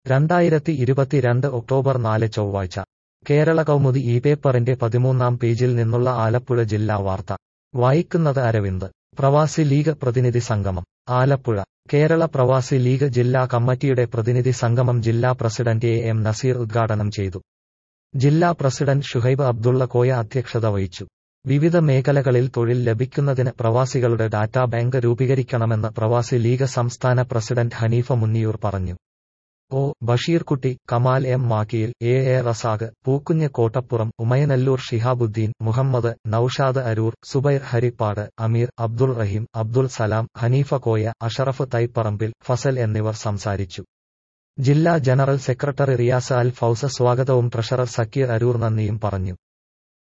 രണ്ടായിരത്തി ഇരുപത്തിരണ്ട് ഒക്ടോബർ നാല് ചൊവ്വാഴ്ച കേരള കൗമുദി ഈ പേപ്പറിന്റെ പതിമൂന്നാം പേജിൽ നിന്നുള്ള ആലപ്പുഴ ജില്ലാ വാർത്ത വായിക്കുന്നത് അരവിന്ദ് പ്രവാസി ലീഗ് പ്രതിനിധി സംഗമം ആലപ്പുഴ കേരള പ്രവാസി ലീഗ് ജില്ലാ കമ്മിറ്റിയുടെ പ്രതിനിധി സംഗമം ജില്ലാ പ്രസിഡന്റ് എ എം നസീർ ഉദ്ഘാടനം ചെയ്തു ജില്ലാ പ്രസിഡന്റ് ഷുഹൈബ് അബ്ദുള്ള കോയ അധ്യക്ഷത വഹിച്ചു വിവിധ മേഖലകളിൽ തൊഴിൽ ലഭിക്കുന്നതിന് പ്രവാസികളുടെ ഡാറ്റാ ബാങ്ക് രൂപീകരിക്കണമെന്ന് പ്രവാസി ലീഗ് സംസ്ഥാന പ്രസിഡന്റ് ഹനീഫ മുന്നിയൂർ പറഞ്ഞു O Basheerkutty Kamal M Makkiyil A A Razak Pookunju Kottappuram Umayanalloor Shihabuddin Muhammad Naushad Aroor Subair Harippad Ameer Abdul Raheem Abdul Salam Hanifa Koya Ashraf Thaiparambil Fasal എന്നിവർ സംസാരിച്ചു ജില്ലാ ജനറൽ സെക്രട്ടറി റിയാസ് അൽ ഫൌസ സ്വാഗതവും ട്രഷറർ സക്കീർ അരൂർ നന്ദിയും പറഞ്ഞു